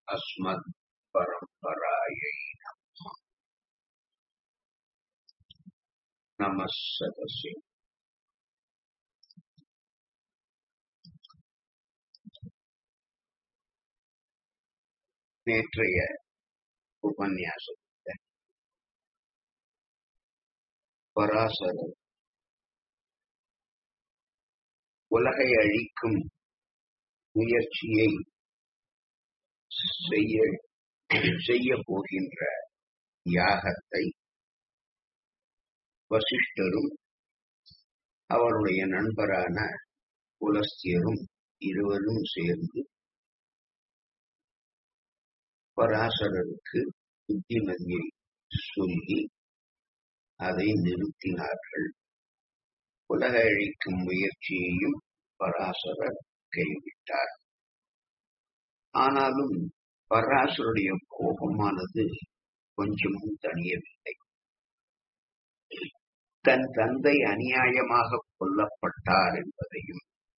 अस्मत् परम्परायै नमः नमः सदस्य நேற்றைய உபன்யாசத்தில் பராசரர் உலகை அழிக்கும் முயற்சியை செய்ய செய்ய போகின்ற யாகத்தை வசிஷ்டரும் அவருடைய நண்பரான புலஸ்தியரும் இருவரும் சேர்ந்து பராசரருக்கு புத்திமதியை சொல்லி அதை நிறுத்தினார்கள் உலக அழிக்கும் முயற்சியையும் பராசரர் கைவிட்டார் ஆனாலும் பராசருடைய கோபமானது கொஞ்சமும் தணியவில்லை தன் தந்தை அநியாயமாக கொல்லப்பட்டார் என்பதையும்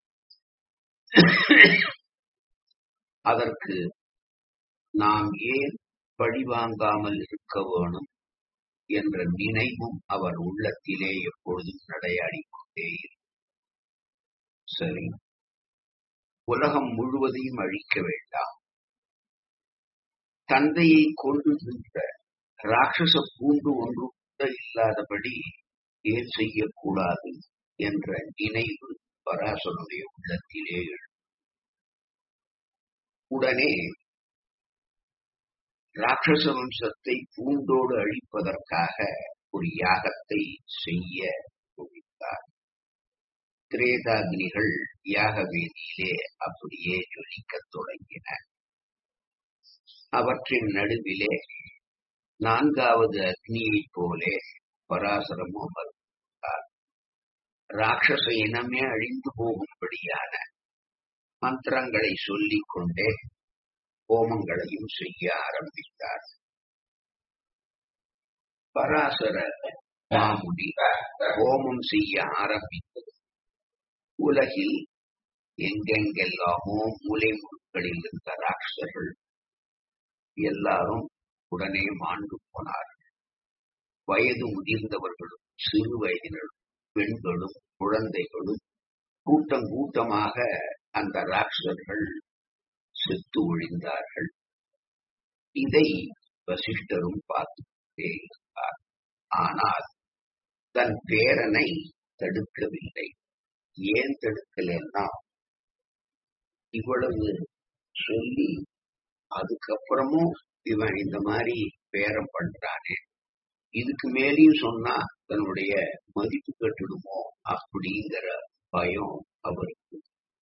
அதற்கு நாம் ஏன் பழிவாங்காமல் இருக்க வேணும் என்ற நினைவும் அவர் உள்ளத்திலே எப்பொழுதும் நடையாடிக் கொண்டே சரி உலகம் முழுவதையும் அழிக்க வேண்டாம் தந்தையை கொன்றுகின்ற ராட்சச பூண்டு ஒன்று கூட இல்லாதபடி ஏன் செய்யக்கூடாது என்ற நினைவு பராசனுடைய உள்ளத்திலே உடனே ராட்சச வம்சத்தை பூண்டோடு அழிப்பதற்காக ஒரு யாகத்தை செய்ய துணித்தார் திரேதாக்னிகள் யாக வேதியிலே அப்படியே ஜொலிக்கத் தொடங்கின அவற்றின் நடுவிலே நான்காவது அக்னியைப் போலே பராசரமும் மறுத்தார் ராட்சச இனமே அழிந்து போகும்படியான மந்திரங்களை சொல்லிக் கொண்டே ஹோமங்களையும் செய்ய ஆரம்பித்தார் பராசர மாமுடி ஹோமம் செய்ய ஆரம்பித்தது உலகில் எங்கெங்கெல்லாமோ மூலை முழுக்களில் இருந்த ராட்சசர்கள் எல்லாரும் உடனே மாண்டு போனார்கள் வயது முதிர்ந்தவர்களும் சிறு வயதினரும் பெண்களும் குழந்தைகளும் கூட்டம் கூட்டமாக அந்த ராட்சசர்கள் செத்து ஒழிந்தார்கள் இதை வசிஷ்டரும் பார்த்துக்கொண்டே இருந்தார் ஆனால் தன் பேரனை தடுக்கவில்லை ஏன் தடுக்கலன்னா இவ்வளவு சொல்லி அதுக்கப்புறமும் இவன் இந்த மாதிரி பேரம் பண்றானே இதுக்கு மேலேயும் சொன்னா தன்னுடைய மதிப்பு கட்டுடுமோ அப்படிங்கிற பயம் அவருக்கு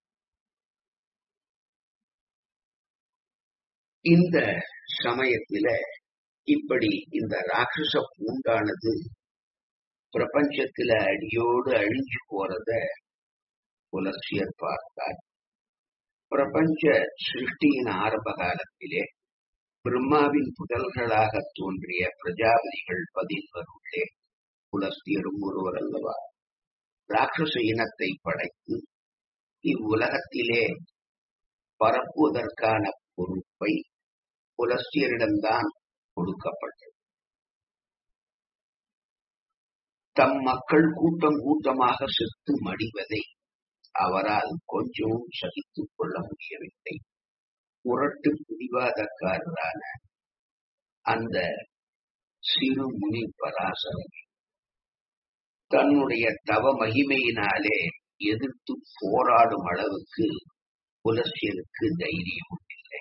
இந்த சமயத்தில இப்படி இந்த ராட்சச பூண்டானது பிரபஞ்சத்துல அடியோடு அழிஞ்சு போறத புலர்ச்சியர் பார்த்தார் பிரபஞ்ச சிருஷ்டியின் ஆரம்ப காலத்திலே பிரம்மாவின் புதல்களாக தோன்றிய பிரஜாபதிகள் பதின்வருள்ளே புலஸ்தியரும் ஒருவர் அல்லவா ராட்சச இனத்தை படைத்து இவ்வுலகத்திலே பரப்புவதற்கான பொறுப்பை புலஸ்தியரிடம்தான் கொடுக்கப்பட்டது தம் மக்கள் கூட்டம் கூட்டமாக செத்து மடிவதை அவரால் கொஞ்சமும் சகித்துக் கொள்ள முடியவில்லை புரட்டு பிடிவாதக்காரரான அந்த சிறு முனி பராசரனை தன்னுடைய தவ மகிமையினாலே எதிர்த்து போராடும் அளவுக்கு புலசியனுக்கு தைரியம் இல்லை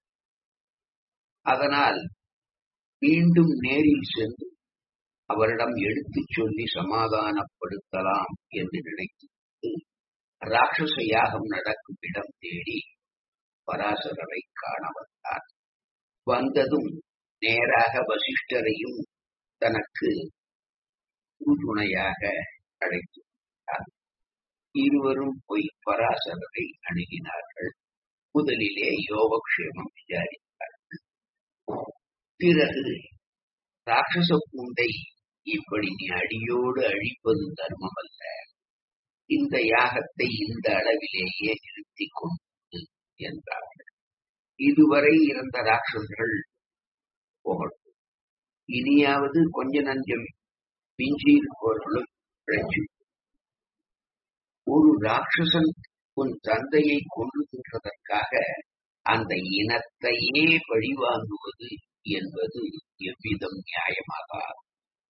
அதனால் மீண்டும் நேரில் சென்று அவரிடம் எடுத்துச் சொல்லி சமாதானப்படுத்தலாம் என்று நினைத்து ராட்சச யாகம் நடக்கும் இடம் தேடி பராசரரை காண வந்தார் வந்ததும் நேராக வசிஷ்டரையும் தனக்கு உறுதுணையாக அழைத்து வந்தார் இருவரும் போய் பராசரரை அணுகினார்கள் முதலிலே யோகக்ஷேமம் விசாரித்தார்கள் பிறகு ராட்சச பூண்டை இப்படி நீ அடியோடு அழிப்பது தர்மம் அல்ல இந்த யாகத்தை இந்த அளவிலேயே நிறுத்திக் கொண்டு என்றார்கள் இதுவரை இருந்த ராட்சசர்கள் போகட்டும் இனியாவது கொஞ்ச நஞ்சம் மிஞ்சி இருப்பவர்களும் பிழைச்சு ஒரு ராட்சசன் உன் தந்தையை கொண்டு தின்றதற்காக அந்த இனத்தையே பழிவாங்குவது என்பது எவ்விதம் நியாயமாகாது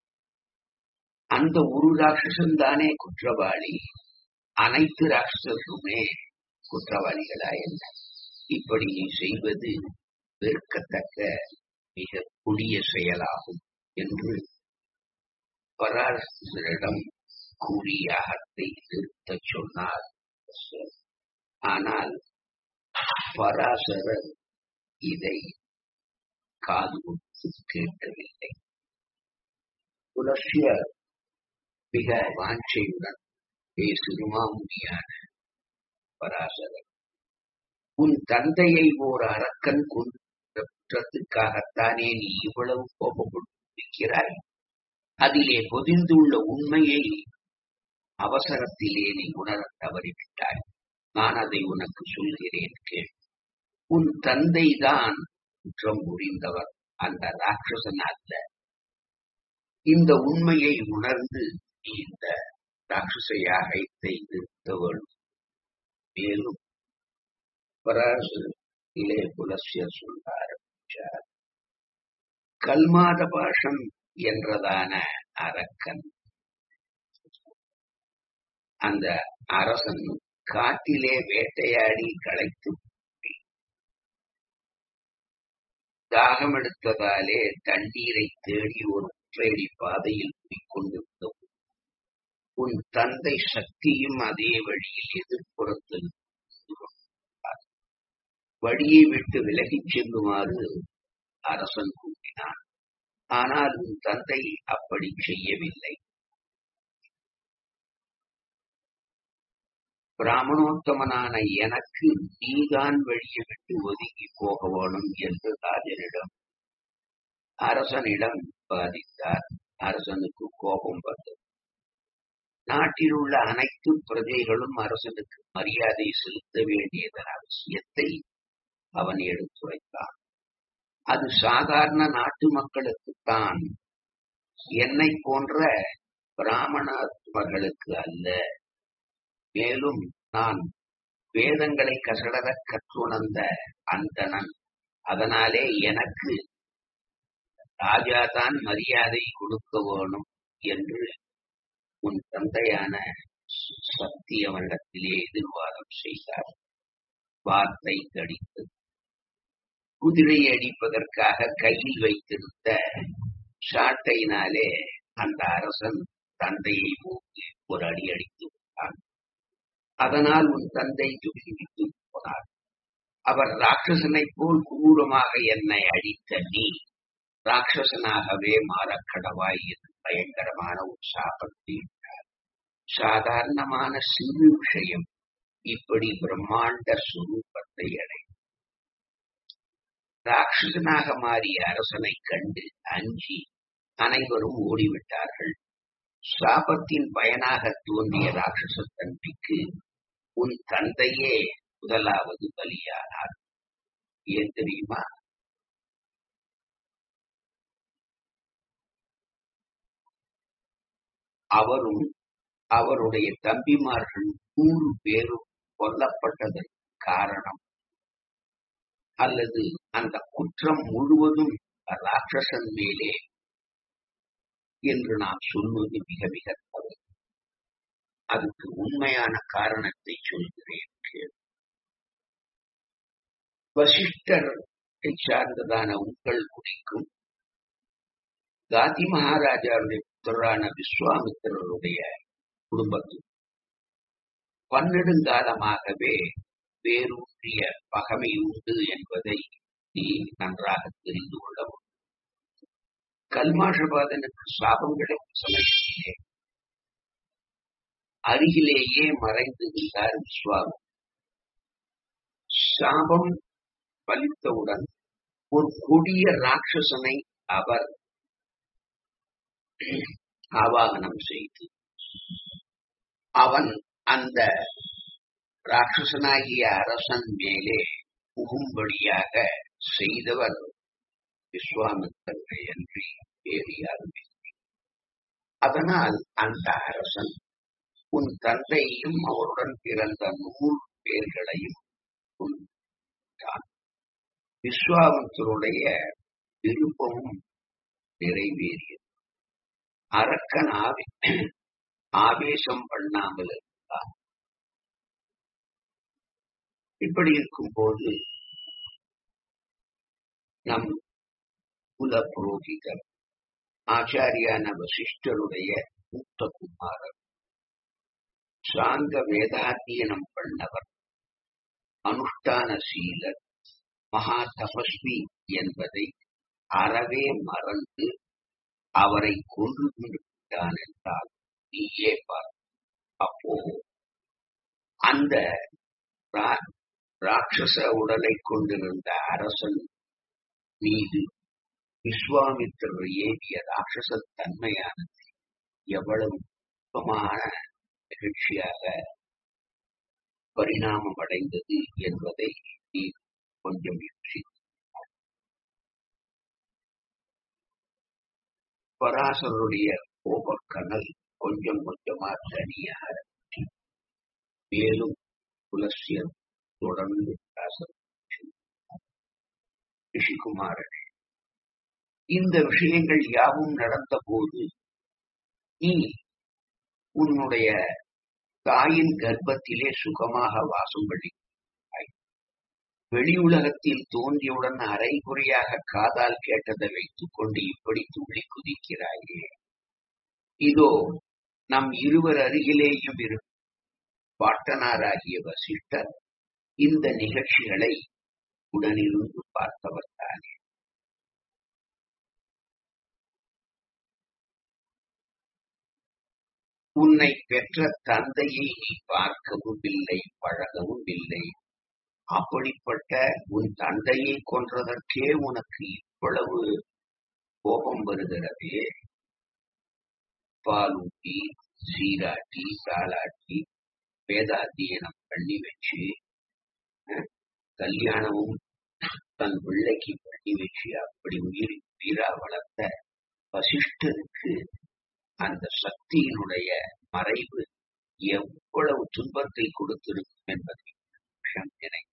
அந்த ஒரு ராட்சசன் தானே குற்றவாளி அனைத்து ராட்சசர்களுமே குற்றவாளிகளா என்ன இப்படி நீ செய்வது வெறுக்கத்தக்க மிக கொடிய செயலாகும் என்று பராசரிடம் கூறி யாகத்தை நிறுத்தச் சொன்னார் ஆனால் பராசரர் இதை காது கொடுத்து கேட்கவில்லை புலர்ச்சியர் மிக வாஞ்சையுடன் பேசுமாமுடியான பராசரர் உன் தந்தையை ஓர் அரக்கன் கொண்டு குற்றத்துக்காகத்தானே நீ இவ்வளவு கோபப்பட்டிருக்கிறாய் அதிலே பொதிந்துள்ள உண்மையை அவசரத்திலே நீ உணர தவறிவிட்டாய் நான் அதை உனக்கு சொல்கிறேன் கேள் உன் தந்தை தான் குற்றம் புரிந்தவர் அந்த ராட்சசன் அல்ல இந்த உண்மையை உணர்ந்து நீ இந்த ராட்சச யாகத்தை நிறுத்த வேண்டும் மேலும் பராசு இளைய புலசிய சொல்ல ஆரம்பிச்சார் கல்மாத பாஷம் என்றதான அரக்கன் அந்த அரசன் காட்டிலே வேட்டையாடி களைத்து தாகம் எடுத்ததாலே தண்ணீரை தேடி ஒரு ஒற்றையடி பாதையில் போய்கொண்டிருந்த உன் தந்தை சக்தியும் அதே வழியில் எதிர்ப்புறத்தில் வழியை விட்டு விலகிச் செல்லுமாறு அரசன் கூறினான் ஆனால் உன் தந்தை அப்படி செய்யவில்லை பிராமணோத்தமனான எனக்கு நீதான் வழியை விட்டு ஒதுங்கி போக வேணும் என்று ராஜனிடம் அரசனிடம் பாதித்தார் அரசனுக்கு கோபம் வந்தது நாட்டில் உள்ள அனைத்து பிரஜைகளும் அரசனுக்கு மரியாதை செலுத்த வேண்டியதன் அவசியத்தை அவன் எடுத்துரைத்தான் அது சாதாரண நாட்டு மக்களுக்குத்தான் என்னை போன்ற பிராமணர்களுக்கு அல்ல மேலும் நான் வேதங்களை கசடர கற்றுணர்ந்த அந்தணன் அதனாலே எனக்கு ராஜா தான் மரியாதை கொடுக்க வேணும் என்று உன் தந்தையான சத்தியவனிடத்திலே எதிர்வாதம் செய்தார் வார்த்தை கடித்தது குதிரை அடிப்பதற்காக கையில் வைத்திருந்த சாட்டையினாலே அந்த அரசன் தந்தையை மூக்கி ஒரு அடி அடித்து விட்டான் அதனால் உன் தந்தை துடிவிட்டு போனார் அவர் ராட்சசனைப் போல் கொடூரமாக என்னை அடித்த நீ ராட்சசனாகவே மாறக்கடவாய் என்று பயங்கரமான ஒரு சாபத்தை சாதாரணமான சிறு விஷயம் இப்படி பிரம்மாண்ட சுரூபத்தை அடை ராட்சசனாக மாறிய அரசனை கண்டு அஞ்சி அனைவரும் ஓடிவிட்டார்கள் சாபத்தின் பயனாக தோன்றிய ராட்சச தன்மைக்கு உன் தந்தையே முதலாவது பலியானார் ஏன் தெரியுமா அவரும் அவருடைய தம்பிமார்கள் நூறு பேரும் கொல்லப்பட்டதற்கு காரணம் அல்லது அந்த குற்றம் முழுவதும் ராட்சசன் மேலே என்று நான் சொல்வது மிக மிக தவறு அதுக்கு உண்மையான காரணத்தை சொல்கிறேன் வசிஷ்டரை சார்ந்ததான உங்கள் குடிக்கும் காதி மகாராஜாவுடைய புத்தரான விஸ்வாமித்திரருடைய குடும்பத்தில் பன்னெடுங்காலமாகவே வேரூன்றிய பகமை உண்டு என்பதை நீ நன்றாக தெரிந்து கொள்ளவும் கல்மாஷபாதனுக்கு சாபம் கிடைக்கும் சமயத்திலே அருகிலேயே மறைந்து இருந்தார் விஸ்வாமி சாபம் பலித்தவுடன் ஒரு கொடிய ராட்சசனை அவர் ஆவாகனம் செய்து அவன் அந்த ராட்சசனாகிய அரசன் மேலே புகும்படியாக செய்தவர் விஸ்வாமித்தர்கள் என்று வேறு யாருமே இல்லை. அதனால் அந்த அரசன் உன் தந்தையும் அவருடன் பிறந்த நூறு பேர்களையும் கொன்றான் விஸ்வாமித்தருடைய விருப்பமும் நிறைவேறியது அரக்கன் ஆவே ஆவேசம் பண்ணாமல் இருந்தான் இப்படி இருக்கும்போது நம் குல புரோகிதர் ஆச்சாரியான வசிஷ்டருடைய மூத்த குமாரர் சாங்க வேதாத்தியனம் பண்ணவர் அனுஷ்டான சீலர் மகா தபஸ்வி என்பதை அறவே மறந்து அவரை கொன்று விட்டான் என்றால் நீயே பார் அப்போ அந்த ரா- ராட்சச உடலை கொண்டிருந்த அரசன் மீது விஸ்வாமித்திரர் ஏவிய ராட்சச தன்மையானது எவ்வளவு நுட்பமான நிகழ்ச்சியாக பரிணாமம் அடைந்தது என்பதை நீ கொஞ்சம் யோசி பராசருடைய கோபக்கனல் கொஞ்சம் கொஞ்சமா தனியாக ஆரம்பிச்சு. மேலும் புலசியர் தொடர்ந்து பராசர் ரிஷிகுமாரன் இந்த விஷயங்கள் யாவும் நடந்த போது நீ உன்னுடைய தாயின் கர்ப்பத்திலே சுகமாக வாசம்படி வெளி உலகத்தில் தோன்றியவுடன் அரைகுறையாக காதால் கேட்டதை வைத்துக் கொண்டு இப்படி துள்ளி குதிக்கிறாயே இதோ நம் இருவர் அருகிலேயும் இருக்கும் பாட்டனாராகிய வசிஷ்டர் இந்த நிகழ்ச்சிகளை உடனிருந்து பார்த்தவர் தானே உன்னை பெற்ற தந்தையை நீ பார்க்கவும் இல்லை பழகவும் இல்லை அப்படிப்பட்ட உன் தந்தையை கொன்றதற்கே உனக்கு இவ்வளவு கோபம் வருகிறதே பாலூட்டி சீராட்டி தாளாட்டி வேதாத்தியனம் பண்ணி வச்சு அஹ், கல்யாணமும் தன் பிள்ளைக்கு பண்ணி வச்சு அப்படி உயிர் உயிரா வளர்த்த வசிஷ்டருக்கு அந்த சக்தியினுடைய மறைவு எவ்வளவு துன்பத்தை கொடுத்திருக்கும் என்பதை விஷயம் நினைத்து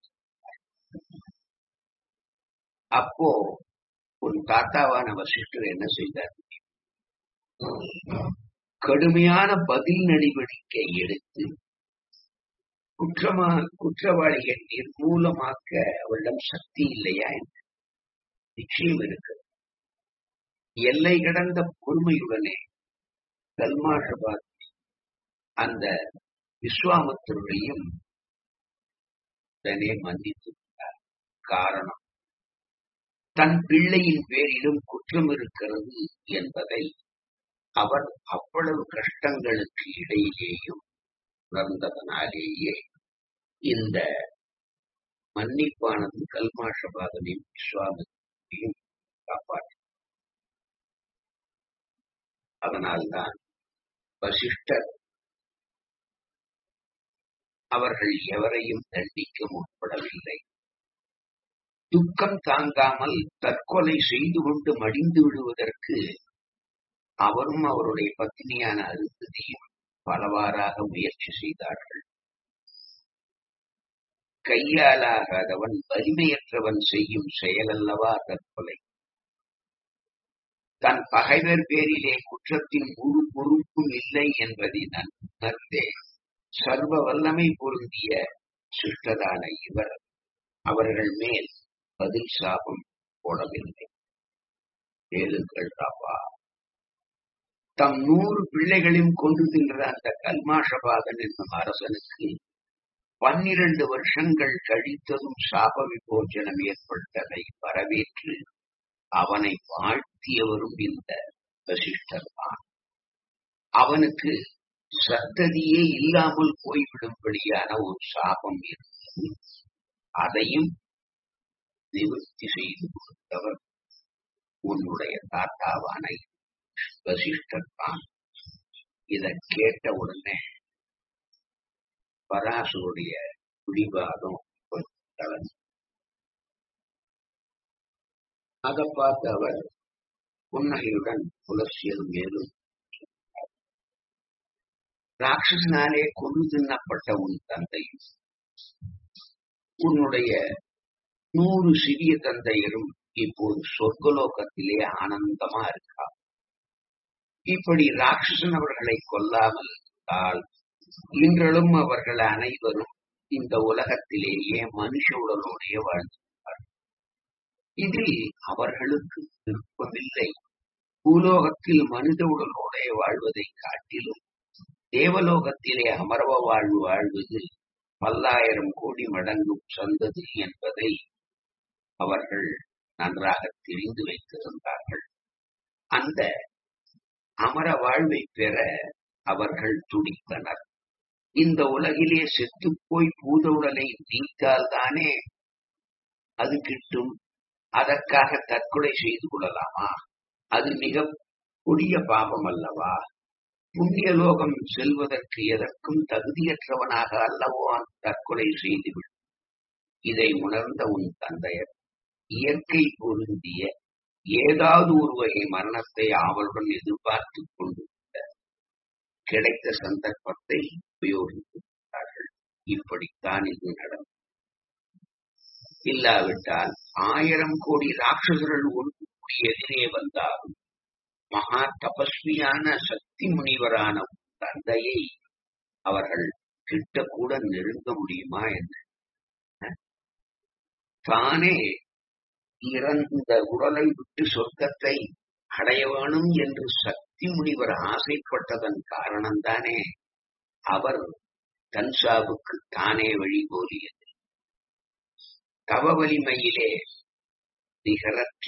அப்போ உன் தாத்தாவான வசிஷ்டர் என்ன செய்தார் கடுமையான பதில் நடவடிக்கை எடுத்து குற்றமா குற்றவாளிகள் நிர்மூலமாக்க அவளிடம் சக்தி இல்லையா என்று நிச்சயம் இருக்கு எல்லை கடந்த பொறுமையுடனே கல்மாஷபாத் அந்த விஸ்வாமித்தரையும் உடனே மன்னித்து விட்டார் காரணம் தன் பிள்ளையின் பேரிலும் குற்றம் இருக்கிறது என்பதை அவர் அவ்வளவு கஷ்டங்களுக்கு இடையிலேயும் உணர்ந்ததனாலேயே இந்த மன்னிப்பானது கல்மாஷபாதனையும் விஸ்வாமித்தையும் காப்பாற்ற அதனால்தான் வசிஷ்டர் அவர்கள் எவரையும் தண்டிக்க முற்படவில்லை துக்கம் தாங்காமல் தற்கொலை செய்து கொண்டு மடிந்து விடுவதற்கு அவரும் அவருடைய பத்னியான அருந்ததியும் பலவாறாக முயற்சி செய்தார்கள் கையாலாகாதவன் வலிமையற்றவன் செய்யும் செயலல்லவா தற்கொலை தன் பகைவர் பேரிலே குற்றத்தின் முழு பொறுப்பும் இல்லை என்பதை நான் உணர்ந்தே சர்வ வல்லமை பொருந்திய சிஷ்டதான இவர் அவர்கள் மேல் பதில் சாபம் போடவில்லை கேளுங்கள் ராபா தம் நூறு பிள்ளைகளையும் கொண்டு தின்ற அந்த கல்மாஷபாதன் என்னும் அரசனுக்கு பன்னிரண்டு வருஷங்கள் கழித்ததும் சாப விபோஜனம் ஏற்பட்டதை வரவேற்று அவனை வாழ்த்தியவரும் இந்த வசிஷ்டர் தான் அவனுக்கு சத்ததியே இல்லாமல் போய்விடும்படியான ஒரு சாபம் இருந்தது அதையும் நிவர்த்தி செய்து கொடுத்தவர் உன்னுடைய தாத்தாவான வசிஷ்டர் தான் இதை கேட்ட உடனே பராசருடைய பிடிவாதம் கொஞ்சம் கலந்து அதை பார்த்து அவர் புன்னகையுடன் புலர்ச்சியது மேலும் ராட்சசனாலே கொண்டு தின்னப்பட்ட உன் தந்தையும் உன்னுடைய நூறு சிறிய தந்தையரும் இப்போது சொர்க்கலோகத்திலே ஆனந்தமா இருக்கா இப்படி ராட்சசன் அவர்களை கொல்லாமல் இருந்தால் இன்றளும் அவர்கள் அனைவரும் இந்த உலகத்திலேயே மனுஷ உடலோடைய வாழ்ந்திருப்பார் இதில் அவர்களுக்கு விருப்பமில்லை பூலோகத்தில் மனித உடலோடைய வாழ்வதை காட்டிலும் தேவலோகத்திலே அமர்வ வாழ்வு வாழ்வது பல்லாயிரம் கோடி மடங்கும் சந்தது என்பதை அவர்கள் நன்றாக தெரிந்து வைத்திருந்தார்கள் அந்த அமர வாழ்வை பெற அவர்கள் துடித்தனர் இந்த உலகிலே செத்து போய் பூத உடலை நீத்தால் தானே அது கிட்டும் அதற்காக தற்கொலை செய்து கொள்ளலாமா அது மிக கொடிய பாபம் அல்லவா புண்ணிய லோகம் செல்வதற்கு எதற்கும் தகுதியற்றவனாக அல்லவோ தற்கொலை செய்துவிடும் இதை உணர்ந்த உன் தந்தையர் இயற்கை பொருந்திய ஏதாவது ஒரு வகை மரணத்தை ஆவலுடன் எதிர்பார்த்து கொண்டு கிடைத்த சந்தர்ப்பத்தை உபயோகித்தார்கள் இப்படித்தான் இது நடந்தது இல்லாவிட்டால் ஆயிரம் கோடி ராட்சசர்கள் ஒன்று கூடி எதிரே வந்தாலும் மகா தபஸ்வியான சக்தி முனிவரான தந்தையை அவர்கள் கிட்ட கூட நெருங்க முடியுமா என்ன தானே இறந்த உடலை விட்டு சொர்க்கத்தை அடைய வேணும் என்று சக்தி முனிவர் ஆசைப்பட்டதன் காரணம்தானே அவர் தன்சாவுக்கு தானே வழிகோலியது தவ வலிமையிலே நிகரற்ற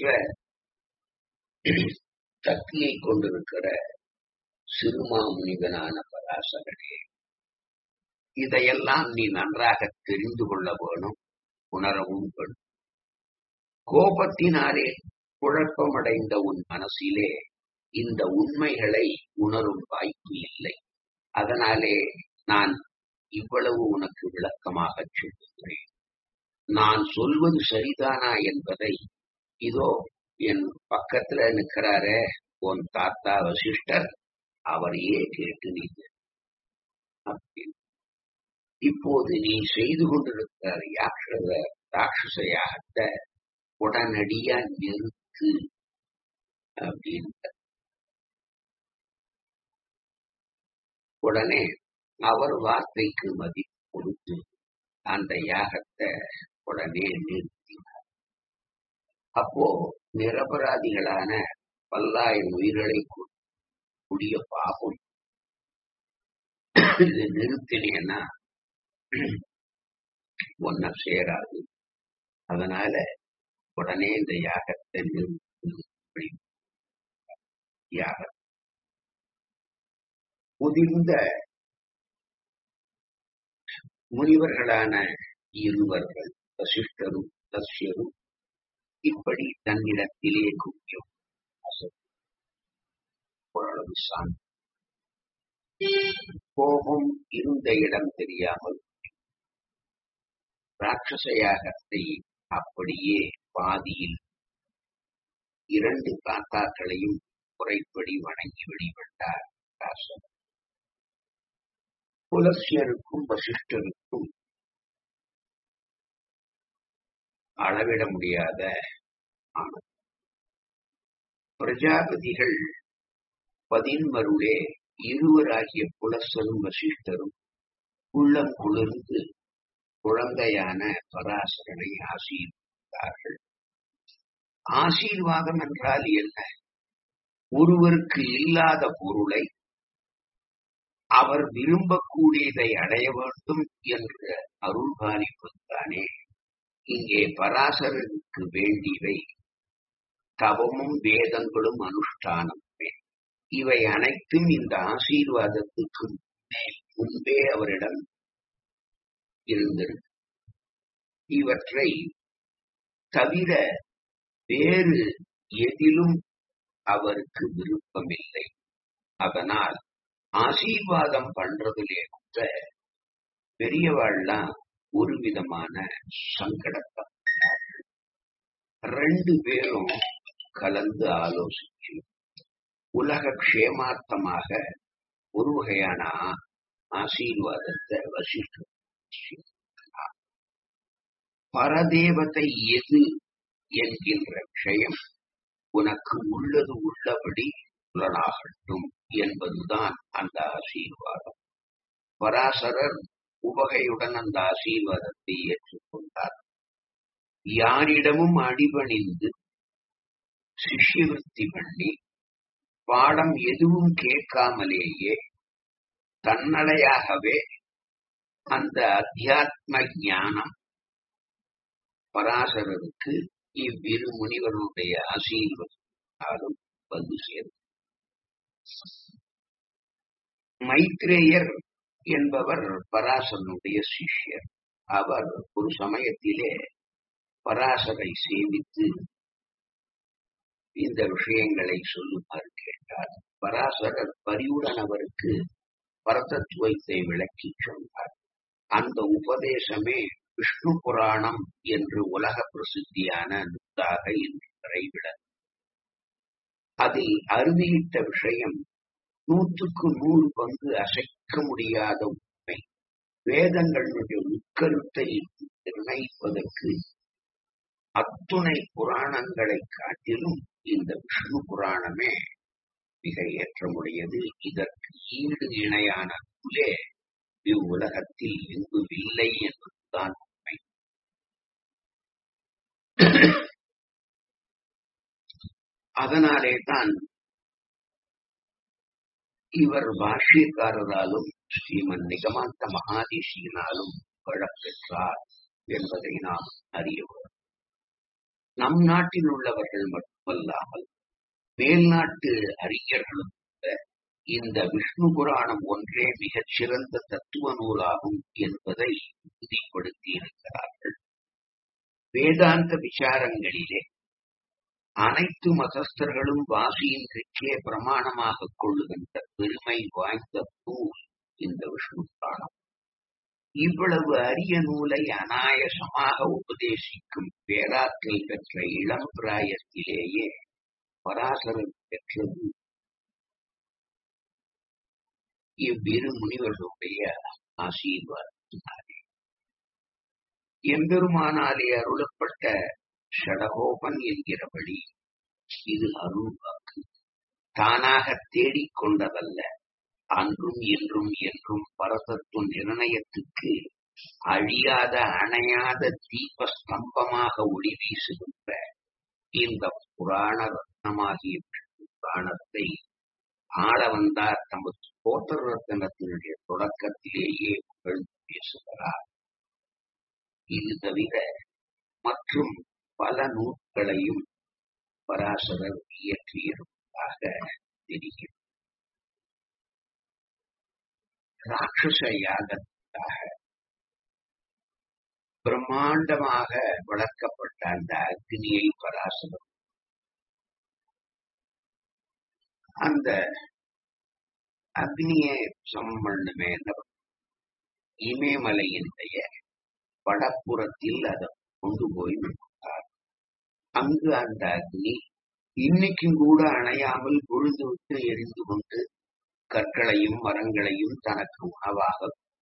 சக்தியை கொண்டிருக்கிற சிறுமாமுனிவனான பராசரனே இதையெல்லாம் நீ நன்றாக தெரிந்து கொள்ள வேணும் உணரவும் வேணும் கோபத்தினாலே குழப்பமடைந்த உன் மனசிலே இந்த உண்மைகளை உணரும் வாய்ப்பு இல்லை அதனாலே நான் இவ்வளவு உனக்கு விளக்கமாக சொல்லுகிறேன் நான் சொல்வது சரிதானா என்பதை இதோ என் பக்கத்துல நிற்கிறாரே உன் தாத்தா வசிஷ்டர் அவரையே கேட்டு நீ இப்போது நீ செய்து கொண்டிருக்கிற யாக்ஷத ராட்சச யாகத்தை உடனடியா நிறுத்து அப்படின்னு உடனே அவர் வார்த்தைக்கு மதிப்பு கொடுத்து அந்த யாகத்தை உடனே நிறுத்தினார் அப்போ நிரபராதிகளான பல்லாயிரம் உயிர்களை கூடிய பாபம் இது நிறுத்தினேன்னா ஒன்ன சேராது அதனால உடனே இந்த யாகத்தை நிறுத்தி யாக முதிர்ந்த முனிவர்களான இருவர்கள் வசிஷ்டரும் தஸ்யரும் இப்படி தன்னிடத்திலே குவியும் ஓரளவு சாந்தி கோபம் இருந்த இடம் தெரியாமல் ராட்சச யாகத்தை அப்படியே பாதியில் இரண்டு தாத்தாக்களையும் முறைப்படி வணங்கி வெளிப்பட்டார் ராசன் புலசியருக்கும் வசிஷ்டருக்கும் அளவிட முடியாத ஆனந்தம் பிரஜாபதிகள் பதின்மருளே இருவராகிய புலசரும் வசிஷ்டரும் உள்ளம் குளிர்ந்து குழந்தையான பராசரனை ஆசீர்வதித்தார்கள் ஆசீர்வாதம் என்றால் என்ன ஒருவருக்கு இல்லாத பொருளை அவர் விரும்பக்கூடியதை அடைய வேண்டும் என்ற அருள்பாலிப்புத்தானே இங்கே பராசரனுக்கு வேண்டியவை தவமும் வேதங்களும் அனுஷ்டானமே இவை அனைத்தும் இந்த ஆசீர்வாதத்துக்கு முன்பே அவரிடம் இருந்திருக்கு இவற்றை தவிர வேறு எதிலும் அவருக்கு விருப்பமில்லை அதனால் ஆசீர்வாதம் பண்றதுலே கூட பெரியவாள்லாம் ஒரு விதமான சங்கடத்தை ரெண்டு பேரும் கலந்து ஆலோசிச்சு உலக க்ஷேமார்த்தமாக ஒரு வகையான ஆசீர்வாதத்தை வசிஷ்டர் பரதேவத்தை எது என்கின்ற விஷயம் உனக்கு உள்ளது உள்ளபடி புலனாகட்டும் என்பதுதான் அந்த ஆசீர்வாதம் பராசரர் உவகையுடன் அந்த ஆசீர்வாதத்தை ஏற்றுக்கொண்டார் யாரிடமும் அடிபணிந்து சிஷ்யவருத்தி பண்ணி பாடம் எதுவும் கேட்காமலேயே தன்னடையாகவே அந்த அத்தியாத்ம ஞானம் பராசரருக்கு இவ்விரு முனிவருடைய ஆசீர்வாதம் வந்து சேரும் மைத்ரேயர் என்பவர் பராசரனுடைய சிஷ்யர் அவர் ஒரு சமயத்திலே பராசரை சேவித்து இந்த விஷயங்களை சொல்லுமாறு கேட்டார் பராசரர் பரிவுடன் அவருக்கு பரதத்துவத்தை விளக்கி சொன்னார் அந்த உபதேசமே விஷ்ணு புராணம் என்று உலக பிரசித்தியான நூலாக இன்று வரைவிட அதில் அறுதியிட்ட விஷயம் நூற்றுக்கு நூறு பங்கு அசைக்க முடியாத உண்மை வேதங்களுடைய உட்கருத்தை நிர்ணயிப்பதற்கு அத்துணை புராணங்களை காட்டிலும் இந்த விஷ்ணு புராணமே மிக ஏற்றமுடையது இதற்கு ஈடு இணையான நூலே இவ்வுலகத்தில் எங்கும் இல்லை என்பதுதான் உண்மை அதனாலே தான் இவர் பாஷ்யக்காரராலும் ஸ்ரீமன் நிகமாந்த மகாதேசியினாலும் புகழப்பெற்றார் என்பதை நாம் அறியவோம் நம் நாட்டில் உள்ளவர்கள் மட்டுமல்லாமல் மேல்நாட்டு அறிஞர்களும் கூட இந்த விஷ்ணு புராணம் ஒன்றே மிகச் சிறந்த தத்துவ நூலாகும் என்பதை உறுதிப்படுத்தி இருக்கிறார்கள் வேதாந்த விசாரங்களிலே அனைத்து மதஸ்தர்களும் வாசியின்றிக்கே பிரமாணமாக கொள்ளுகின்ற பெருமை வாய்ந்த நூல் இந்த விஷ்ணு புராணம் இவ்வளவு அரிய நூலை அனாயசமாக உபதேசிக்கும் பேராற்றல் பெற்ற இளம் பிராயத்திலேயே பராசரன் பெற்றது இவ்விரு முனிவர்களுடைய ஆசீர்வாதத்தினாலே எம்பெருமானாலே அருளப்பட்ட ஷடகோபன் என்கிறபடி இது அருள் வாக்கு தானாக தேடிக் கொண்டதல்ல அன்றும் இன்றும் என்றும் பரதத்துவ நிர்ணயத்துக்கு அழியாத அணையாத தீப ஸ்தம்பமாக ஒளி வீசுகின்ற இந்த புராண ரத்னமாகிய புராணத்தை ஆள வந்தார் தமது கோத்தர ரத்னத்தினுடைய தொடக்கத்திலேயே புகழ்ந்து பேசுகிறார் இது தவிர மற்றும் பல நூல்களையும் பராசரர் இயற்றியிருப்பதாக தெரிகிறது ராட்சச யாகத்துக்காக பிரம்மாண்டமாக வளர்க்கப்பட்ட அந்த அக்னியை பராசரம் அந்த அக்னியை சமம் பண்ணுமே இமயமலையினுடைய வடப்புறத்தில் அதை கொண்டு போய் விட்டார் அங்கு அந்த அக்னி இன்னைக்கும் கூட அணையாமல் பொழுது விட்டு எரிந்து கொண்டு கற்களையும் மரங்களையும் தனக்கு உணவாக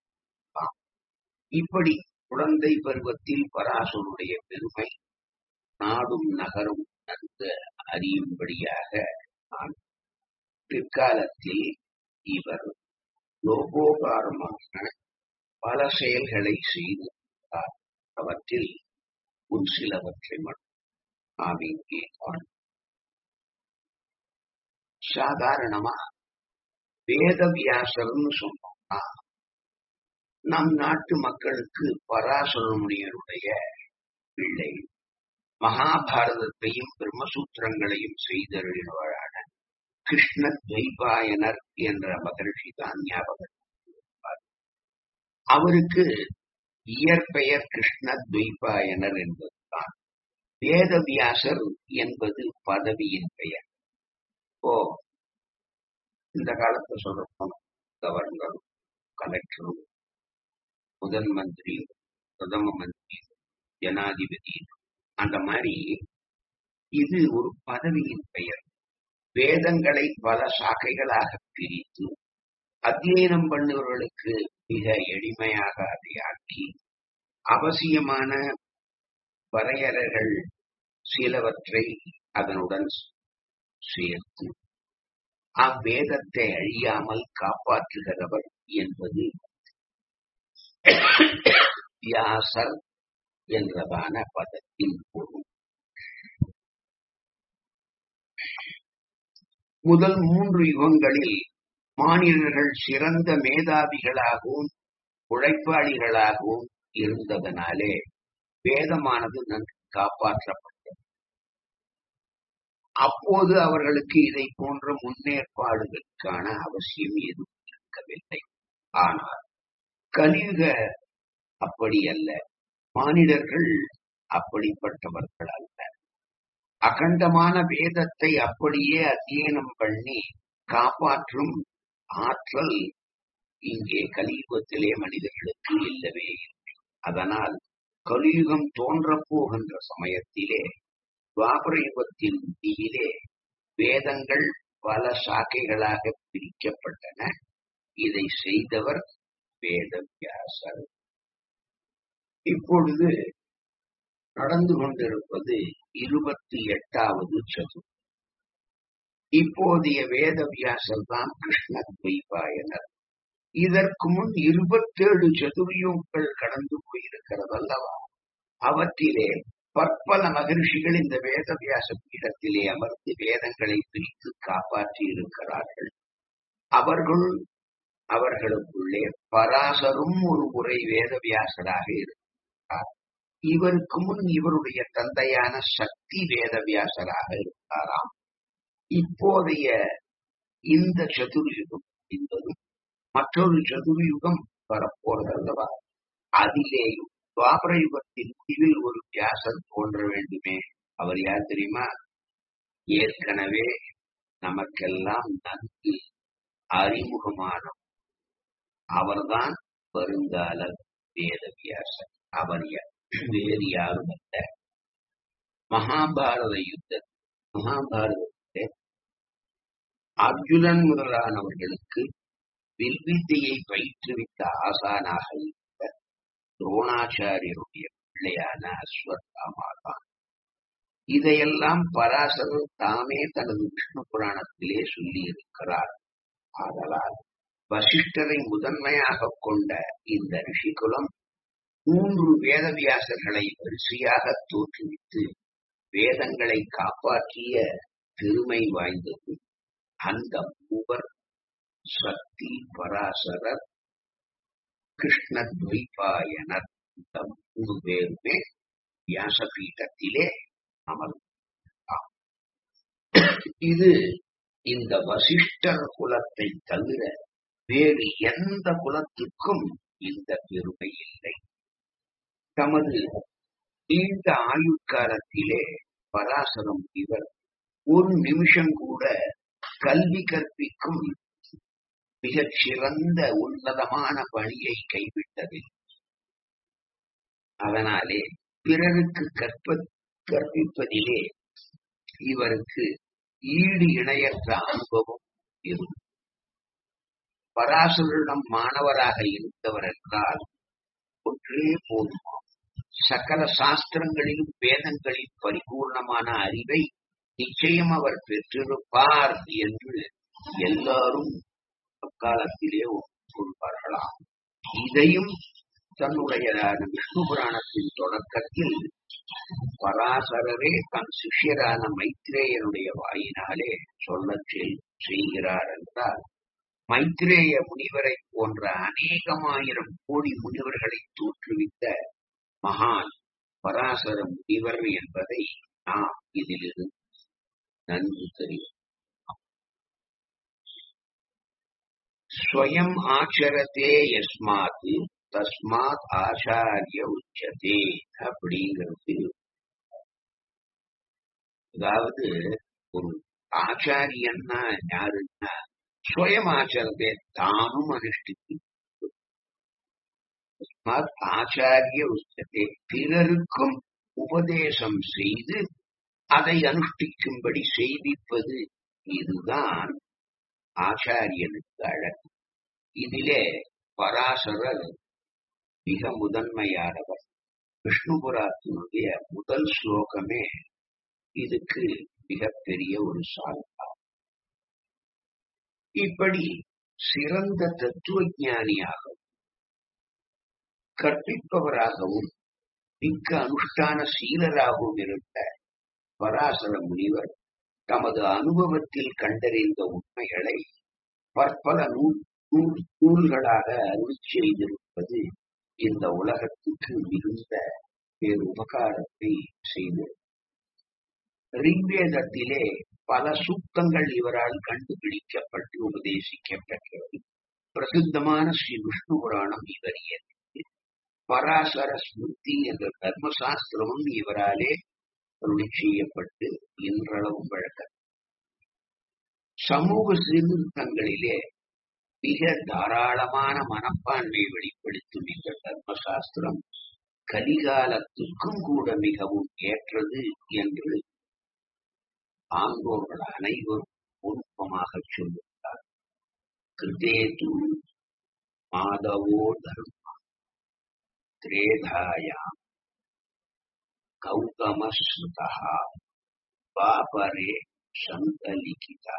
இப்படி குழந்தை பருவத்தில் பராசனுடைய பெருமை நாடும் நகரும் நன்கு அறியும்படியாக நான் பிற்காலத்தில் இவர் லோகோகாரமான பல செயல்களை செய்து அவற்றில் ஒரு சிலவற்றை மட்டும் நாம் இங்கே காணும் சாதாரணமா வேதவியாசர்னு சொன்னோம்னா நம் நாட்டு மக்களுக்கு பராசரமுனியருடைய பிள்ளை மகாபாரதத்தையும் பிரம்மசூத்திரங்களையும் செய்தருளினவரான கிருஷ்ண துவைபாயனர் என்ற மகர்ஷி தான் ஞாபகம் அவருக்கு இயற்பெயர் கிருஷ்ண துவைபாயனர் என்பதுதான் வேதவியாசர் என்பது பதவியின் பெயர் ஓ இந்த காலத்தை சொல்றோம் கவர்னரும் கலெக்டரும் முதன் மந்திரி பிரதம மந்திரி ஜனாதிபதி அந்த மாதிரி இது ஒரு பதவியின் பெயர் வேதங்களை பல சாக்கைகளாக பிரித்து அத்தியனம் பண்ணுபவர்களுக்கு மிக எளிமையாக அதை ஆக்கி அவசியமான வரையறைகள் சிலவற்றை அதனுடன் சேர்த்து அவ்வேதத்தை அழியாமல் காப்பாற்றுகிறவர் என்பது வியாசர் என்றதான பதத்தின் பொருள் முதல் மூன்று யுகங்களில் மாநிலர்கள் சிறந்த மேதாவிகளாகவும் உழைப்பாளிகளாகவும் இருந்ததனாலே வேதமானது நன்கு காப்பாற்றப்பட்டது அப்போது அவர்களுக்கு இதை போன்ற முன்னேற்பாடுகளுக்கான அவசியம் எதுவும் இருக்கவில்லை ஆனால் கலியுக அப்படி அல்ல மானிடர்கள் அப்படிப்பட்டவர்கள் அல்ல அகண்டமான வேதத்தை அப்படியே அத்தியனம் பண்ணி காப்பாற்றும் ஆற்றல் இங்கே கலியுகத்திலே மனிதர்களுக்கு இல்லவே இல்லை அதனால் கலியுகம் தோன்றப் போகின்ற சமயத்திலே துவாபர யுகத்தின் முடியிலே வேதங்கள் பல சாக்கைகளாக பிரிக்கப்பட்டன இதை செய்தவர் வேதவியாசர் இப்பொழுது நடந்து கொண்டிருப்பது இருபத்தி எட்டாவது சதுர் இப்போதைய வேதவியாசர் தான் கிருஷ்ண துவைபாயனர் இதற்கு முன் இருபத்தேழு சதுர்யுகங்கள் கடந்து போயிருக்கிறது அல்லவா அவற்றிலே பற்பல மகிழ்ச்சிகள் இந்த வேதவியாச பீடத்திலே அமர்ந்து வேதங்களை பிரித்து காப்பாற்றி இருக்கிறார்கள் அவர்கள் அவர்களுக்குள்ளே பராசரும் ஒரு முறை வேதவியாசராக இருக்கிறார் இவருக்கு முன் இவருடைய தந்தையான சக்தி வேதவியாசராக இருந்தாராம் இப்போதைய இந்த சதுர்யுகம் என்பதும் மற்றொரு சதுர்யுகம் வரப்போறது அல்லவா அதிலேயும் துவாபர யுகத்தின் முடிவில் ஒரு வியாசர் தோன்ற வேண்டுமே அவர் யார் தெரியுமா ஏற்கனவே நமக்கெல்லாம் நன்கு அறிமுகமான அவர்தான் வருங்கால வேதவியாசர் அவர் வேறு யாரும் அல்ல மகாபாரத யுத்த மகாபாரதத்திலே அர்ஜுனன் முதலானவர்களுக்கு வில்வித்தையை பயிற்றுவித்த ஆசானாக இருந்த துரோணாச்சாரியருடைய பிள்ளையான அஸ்வத்தாமா தான் இதையெல்லாம் பராசரர் தாமே தனது விஷ்ணு புராணத்திலே சொல்லி இருக்கிறார் ஆதலால் வசிஷ்டரை முதன்மையாக கொண்ட இந்த ரிஷிகுலம் மூன்று வேதவியாசர்களை வரிசையாக தோற்றுவித்து வேதங்களை காப்பாற்றிய பெருமை வாய்ந்தது அந்த மூவர் சக்தி பராசரர் கிருஷ்ண துவைபாயனர் இந்த மூணு பேருமே வியாசபீட்டத்திலே அமர்ந்தார் இது இந்த வசிஷ்டர் குலத்தை தவிர வேறு எந்த குலத்துக்கும் இந்த பெருமை இல்லை தமது நீண்ட ஆயுட்காலத்திலே பராசரம் இவர் ஒரு நிமிஷம் கூட கல்வி கற்பிக்கும் மிகச் சிறந்த உன்னதமான பணியை கைவிட்டதில்லை அதனாலே பிறருக்கு கற்ப கற்பிப்பதிலே இவருக்கு ஈடு இணையற்ற அனுபவம் இருக்கும் பராசரிடம் மாணவராக இருந்தவர் என்றால் ஒன்றே போதுமா சகல சாஸ்திரங்களிலும் வேதங்களின் பரிபூர்ணமான அறிவை நிச்சயம் அவர் பெற்றிருப்பார் என்று எல்லாரும் அக்காலத்திலே ஒப்புக்கொள்வார்களாம் இதையும் தன்னுடைய விஷ்ணு புராணத்தின் தொடக்கத்தில் பராசரரே தன் சிஷ்யரான மைத்ரேயனுடைய வாயினாலே சொல்ல செய்கிறார் என்றால் மைத்ரேய முனிவரை போன்ற அநேகமாயிரம் கோடி முனிவர்களை தோற்றுவித்த மகான் பராசர முனிவர் என்பதை நாம் இதிலிருந்து நன்கு தெரியும் ஸ்வயம் ஆச்சரத்தே யஸ்மாத் தஸ்மாத் ஆச்சாரிய உச்சதே அப்படிங்கிறது அதாவது ஒரு ஆச்சாரியன்னா யாருன்னா ஸ்வயம் ஆச்சரத்தை தானும் அனுஷ்டித்து ஆச்சாரிய உச்சத்தை பிறருக்கும் உபதேசம் செய்து அதை அனுஷ்டிக்கும்படி செய்விப்பது இதுதான் ஆச்சாரியனுக்கு அழகு இதிலே பராசரர் மிக முதன்மையானவர் விஷ்ணு புராத்தினுடைய முதல் ஸ்லோகமே இதுக்கு மிகப்பெரிய ஒரு சாதனம் இப்படி சிறந்த தத்துவ ஞானியாகவும் கற்பிப்பவராகவும் மிக்க அனுஷ்டான சீலராகவும் இருந்த பராசர முனிவர் தமது அனுபவத்தில் கண்டறிந்த உண்மைகளை பற்பல நூல் நூல் நூல்களாக அருள் செய்திருப்பது இந்த உலகத்துக்கு மிகுந்த பேருபகாரத்தை செய்தது ரிக்வேதத்திலே பல சூக்தங்கள் இவரால் கண்டுபிடிக்கப்பட்டு உபதேசிக்கப்பெற்றது பிரசித்தமான ஸ்ரீ விஷ்ணு புராணம் இவர் இயற்றியது பராசர ஸ்மிருதி என்ற தர்மசாஸ்திரமும் இவராலே அருளி செய்யப்பட்டு இன்றளவும் வழக்கம் சமூக சீர்திருத்தங்களிலே மிக தாராளமான மனப்பான்மை வெளிப்படுத்தும் இந்த தர்மசாஸ்திரம் கலிகாலத்துக்கும் கூட மிகவும் ஏற்றது என்று ஆங்கோர்கள் அனைவரும் பொருத்தமாக சொல்லுகிறார் கிருதேது மாதவோ தர்ம திரேதாயாம் கௌதமஸ்ருதா பாபரே சந்தலிகிதா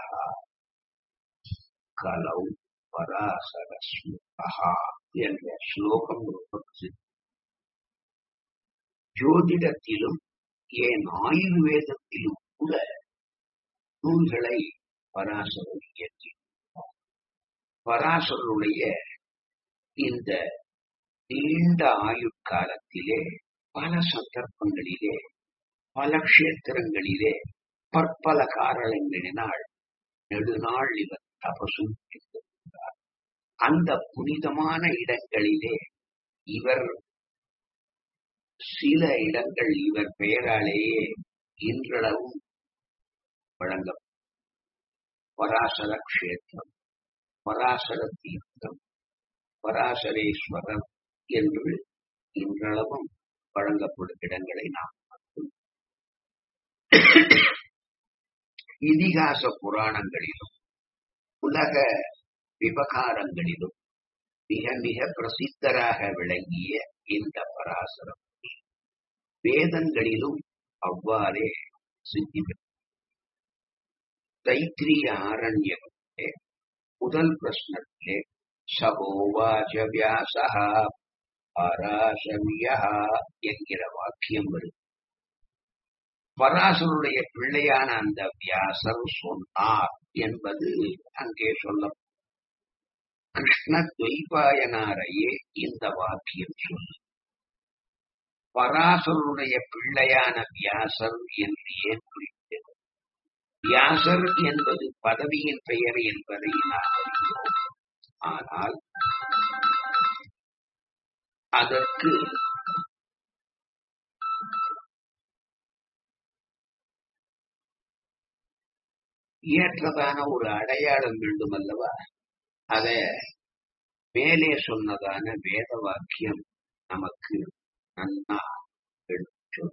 கலௌ பராசரஸ்மிருதா என்ற ஸ்லோகம் ரொம்ப பிரசித்தம் ஜோதிடத்திலும் ஏன் ஆயுர்வேதத்திலும் கூட நூல்களை பராசரர் இயற்றி பராசருடைய இந்த நீண்ட ஆயுட்காலத்திலே பல சந்தர்ப்பங்களிலே பல கஷேத்திரங்களிலே பற்பல காரணங்களினால் நெடுநாள் இவர் தபசும் செய்திருக்கிறார் அந்த புனிதமான இடங்களிலே இவர் சில இடங்கள் இவர் பெயராலேயே இன்றளவும் வழங்க பராசர கஷேத்திரம் பராசர தீர்த்தம் பராசரேஸ்வரர் என்று இன்றளவும் வழங்கப்படும் இடங்களை நாம் பார்த்தோம் இதிகாச புராணங்களிலும் உலக விவகாரங்களிலும் மிக மிக பிரசித்தராக விளங்கிய இந்த பராசரம் வேதங்களிலும் அவ்வாறே சித்தி தைத்திரிய ஆரண்யத்திலே முதல் பிரश्னத்திலே சகோவாச்ச வியாசா பராசமியா என்கிற வாக்கியம் வருது பராசருடைய பிள்ளையான அந்த வியாசர் சொன்னார் என்பது அங்கே சொல்ல கிருஷ்ண துவைபாயனாரையே இந்த வாக்கியம் சொல்லு பராசருடைய பிள்ளையான வியாசர் என்று ஏன் குறித்தது வியாசர் என்பது பதவியின் பெயர் என்பதை நாம் அறிகிறோம் ஆனால் அதற்கு ஏற்றதான ஒரு அடையாளம் வேண்டும் அல்லவா அத மேலே சொன்னதான வேத வாக்கியம் நமக்கு நன்னா எடுத்து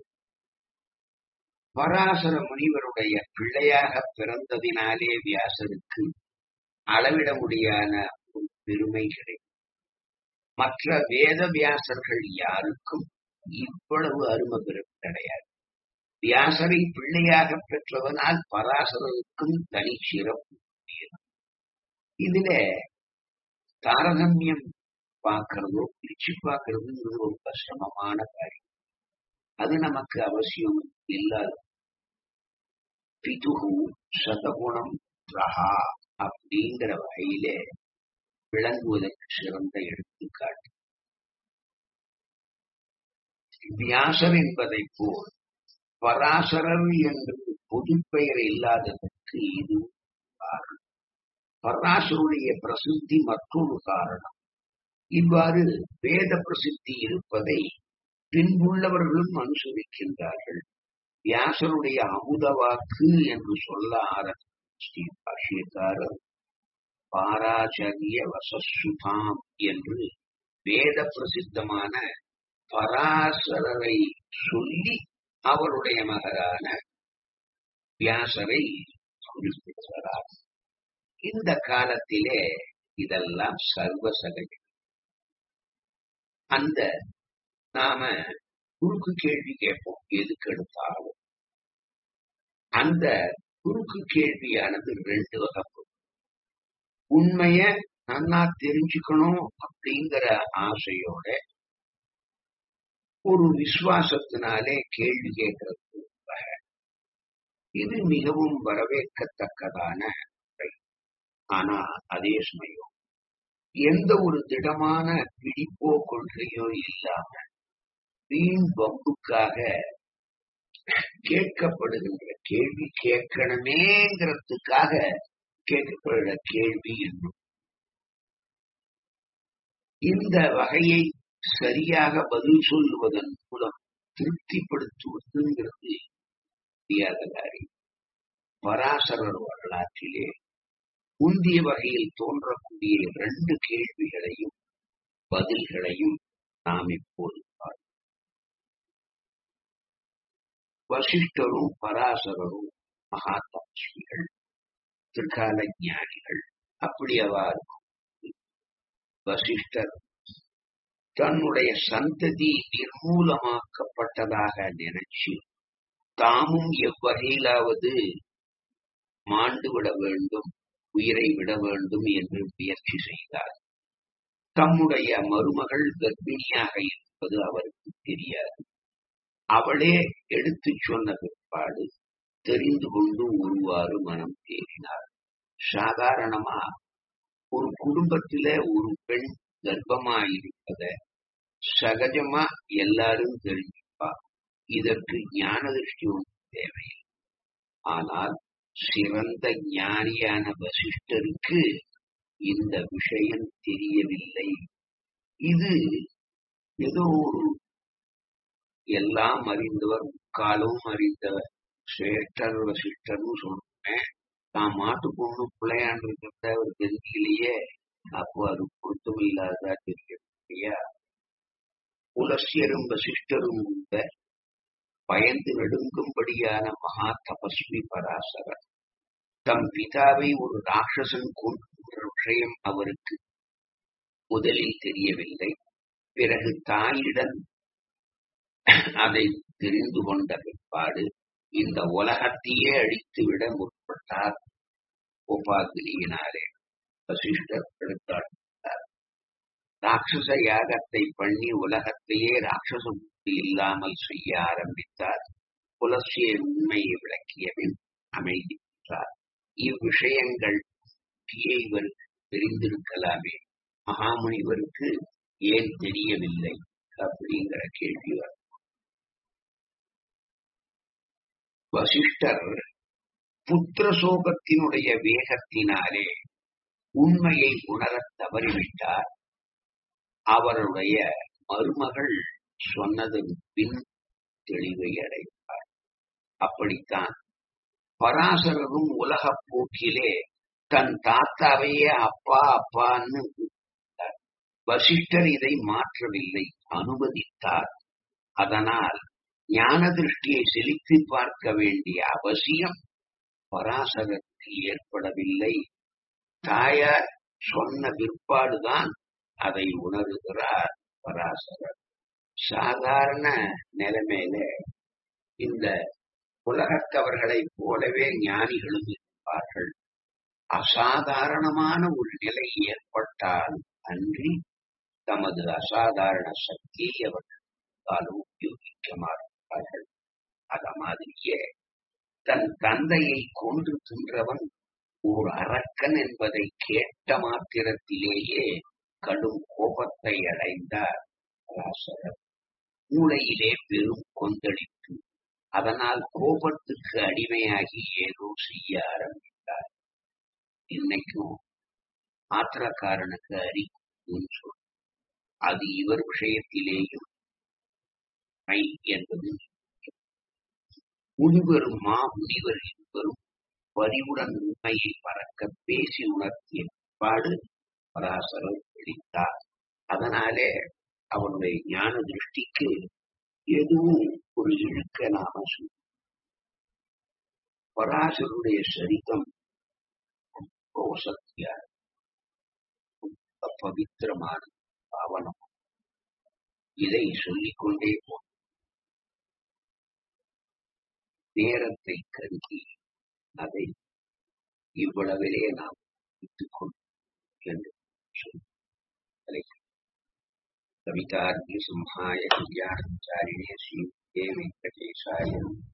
பராசர முனிவருடைய பிள்ளையாக பிறந்ததினாலே வியாசருக்கு அளவிட முடியாத ஒரு பெருமை கிடைக்கும் மற்ற வேத வியாசர்கள் யாருக்கும் இவ்வளவு அரும பெருமை கிடையாது வியாசரை பிள்ளையாக பெற்றவனால் பராசரருக்கும் தனி சிறப்பு இதுல தாரதமியம் பார்க்கறதோ பிரிச்சு பார்க்கறதுங்கிறது ரொம்ப சிரமமான காரியம் அது நமக்கு அவசியம் இல்லாத பிதுகு சதகுணம் ரஹா அப்படிங்கிற வகையிலே விளங்குவதற்கு சிறந்த எடுத்துக்காட்டு வியாசர் என்பதை போல் பராசரர் என்று பொது பெயர் இல்லாததற்கு இது காரணம் பராசருடைய பிரசித்தி மற்றொரு காரணம் இவ்வாறு வேத பிரசித்தி இருப்பதை பின்புள்ளவர்களும் அனுசரிக்கின்றார்கள் வியாசருடைய அமுத வாக்கு என்று சொல்ல ஆரம்பித்த ஸ்ரீ பாஷ்யக்காரர் பாராச்சரிய வசசுதாம் என்று வேத பிரசித்தமான பராசரரை சொல்லி அவருடைய மகரான வியாசரை குறிப்பிடுகிறார் இந்த காலத்திலே இதெல்லாம் சர்வசகஜம் அந்த நாம குறுக்கு கேள்வி கேட்போம் எதுக்கு எடுத்தாலும் அந்த குறுக்கு கேள்வியானது ரெண்டு வகைப்படும் உண்மைய நன்னா தெரிஞ்சுக்கணும் அப்படிங்கிற ஆசையோட ஒரு விசுவாசத்தினாலே கேள்வி கேட்கறது வகை. இது மிகவும் வரவேற்கத்தக்கதான முறை. ஆனா அதே சமயம் எந்த ஒரு திடமான பிடிப்போ கொள்கையோ இல்லாம வீண் வம்புக்காக கேட்கப்படுகின்ற கேள்வி கேட்கணுமேங்கிறதுக்காக கேட்கப்படுகிற கேள்வி என்னும் இந்த வகையை சரியாக பதில் சொல்லுவதன் மூலம் திருப்திப்படுத்துவதுங்கிறது முடியாத காரியம் பராசரர் வரலாற்றிலே முந்திய வகையில் தோன்றக்கூடிய இரண்டு கேள்விகளையும் பதில்களையும் நாம் இப்போது பார்ப்போம் வசிஷ்டரும் பராசரரும் மகா தபஸ்விகள் திரிகால ஞானிகள் அப்படி அவா இருக்கும் வசிஷ்டர் தன்னுடைய சந்ததி நிர்மூலமாக்கப்பட்டதாக நினைச்சு தாமும் எவ்வகையிலாவது மாண்டு விட வேண்டும் உயிரை விட வேண்டும் என்று முயற்சி செய்தார் தம்முடைய மருமகள் கர்ப்பிணியாக இருப்பது அவருக்கு தெரியாது அவளே எடுத்துச் சொன்ன பிற்பாடு தெரிந்து கொண்டு ஒருவாறு மனம் தேறினார் சாதாரணமா ஒரு குடும்பத்தில ஒரு பெண் கர்ப்பமா இருப்பத சகஜமா எல்லாரும் தெரிஞ்சுப்பா இதற்கு ஞான திருஷ்டி ஒன்று தேவையில்லை ஆனால் சிறந்த ஞானியான வசிஷ்டருக்கு இந்த விஷயம் தெரியவில்லை இது ஏதோ ஒரு எல்லாம் அறிந்தவர் முக்காலும் அறிந்தவர் சேஷ்டர் வசிஷ்டர்னு சொன்னேன் தான் மாட்டு பொண்ணு பிள்ளையாண்டு இருக்கிறத அவர் தெரிஞ்சிலேயே அப்போ அது பொருத்தம் இல்லாததா தெரியும் இல்லையா புலசியரும் வசிஷ்டரும் கூட பயந்து நடுங்கும்படியான மகா தபஸ்வி பராசரர் தம் பிதாவை ஒரு ராட்சசன் கொன்ற விஷயம் அவருக்கு முதலில் தெரியவில்லை பிறகு தாயிடம் அதை தெரிந்து கொண்ட பிற்பாடு இந்த உலகத்தையே அழித்துவிட முற்பட்டார் உபாகிரியினாரே வசிஷ்டர் எடுத்தார் ராட்சச யாகத்தை பண்ணி உலகத்தையே ராட்சச புத்தி இல்லாமல் செய்ய ஆரம்பித்தார் புலசிய உண்மையை விளக்கியபின் அமைதி பெற்றார் இவ்விஷயங்கள் இவர் தெரிந்திருக்கலாமே மகாமுனிவருக்கு ஏன் தெரியவில்லை அப்படிங்கிற கேள்வி வரும் வசிஷ்டர் புத்திர சோகத்தினுடைய வேகத்தினாலே உண்மையை உணரத் தவறிவிட்டார் அவருடைய மருமகள் சொன்னதன் பின் தெளிவை அடைந்தார் அப்படித்தான் பராசரரும் உலக போக்கிலே தன் தாத்தாவையே அப்பா அப்பான்னு கூப்பிட்டார். வசிஷ்டர் இதை மாற்றவில்லை அனுமதித்தார் அதனால் ஞான திருஷ்டியை செலுத்தி பார்க்க வேண்டிய அவசியம் பராசரருக்கு ஏற்படவில்லை தாயார் சொன்ன பிற்பாடுதான் அதை உணர்கிறார் பராசரர் சாதாரண நிலைமையில இந்த உலகத்தவர்களைப் போலவே ஞானிகளும் இருப்பார்கள் அசாதாரணமான ஒரு நிலை ஏற்பட்டால் அன்றி தமது அசாதாரண சக்தியை அவர்கள் உபயோகிக்க மாட்டார்கள் அத மாதிரியே தன் தந்தையை கொன்று தின்றவன் ஓர் அரக்கன் என்பதை கேட்ட மாத்திரத்திலேயே கடும் கோபத்தை அடைந்தார் பராசரர் மூளையிலே பெரும் கொந்தளிப்பு அதனால் கோபத்துக்கு அடிமையாகி ஏதோ செய்ய ஆரம்பித்தார் இன்னைக்கும் ஆத்திரக்காரனுக்கு அறிவும் சொல் அது இவர் விஷயத்திலேயும் ஐ என்பது முனிவரும் மா முனிவர் இருவரும் பரிவுடன் உண்மையை பறக்க பேசி உணர்த்திய பாடு பராசரர் பிடித்தார் அதனாலே அவனுடைய ஞான திருஷ்டிக்கு எதுவும் ஒரு இழுக்க நாம சொல்ல பராசருடைய சரிதம் ரொம்ப வசதியா ரொம்ப பவித்திரமான பாவனம் இதை சொல்லிக்கொண்டே போ நேரத்தை கருதி அதை இவ்வளவிலே நாம் விட்டுக்கொள் என்று சொல்லி கவிதார்த்தி சிம்ஹாய கல்யாணச்சாரிணே ஸ்ரீ வெங்கடேசாய